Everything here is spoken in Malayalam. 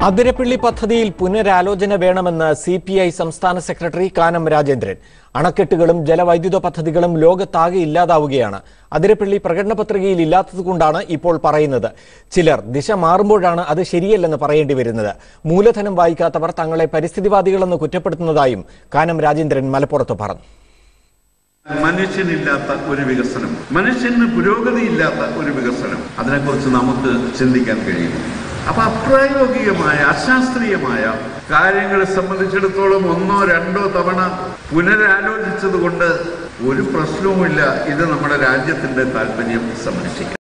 അതിരപ്പിള്ളി പദ്ധതിയിൽ പുനരാലോചന വേണമെന്ന് സി പി ഐ സംസ്ഥാന സെക്രട്ടറി കാനം രാജേന്ദ്രൻ അണക്കെട്ടുകളും ജലവൈദ്യുത പദ്ധതികളും ലോകത്താകെ ഇല്ലാതാവുകയാണ് അതിരപ്പിള്ളി പ്രകടന പത്രികയിൽ ഇല്ലാത്തതുകൊണ്ടാണ് ഇപ്പോൾ പറയുന്നത് ചിലർ ദിശ മാറുമ്പോഴാണ് അത് ശരിയല്ലെന്ന് പറയേണ്ടി വരുന്നത് മൂലധനം വായിക്കാത്തവർ തങ്ങളെ പരിസ്ഥിതിവാദികളെന്ന് കുറ്റപ്പെടുത്തുന്നതായും കാനം രാജേന്ദ്രൻ മലപ്പുറത്ത് പറഞ്ഞു മനുഷ്യനില്ലാത്ത ഒരു വികസനം മനുഷ്യന് പുരോഗതിയില്ലാത്ത ഒരു വികസനം അതിനെക്കുറിച്ച് നമുക്ക് ചിന്തിക്കാൻ കഴിയും അപ്പൊ അപ്രായോഗികമായ അശാസ്ത്രീയമായ കാര്യങ്ങളെ സംബന്ധിച്ചിടത്തോളം ഒന്നോ രണ്ടോ തവണ പുനരാലോചിച്ചത് കൊണ്ട് ഒരു പ്രശ്നവുമില്ല ഇത് നമ്മുടെ രാജ്യത്തിന്റെ താല്പര്യം സംരക്ഷിക്കും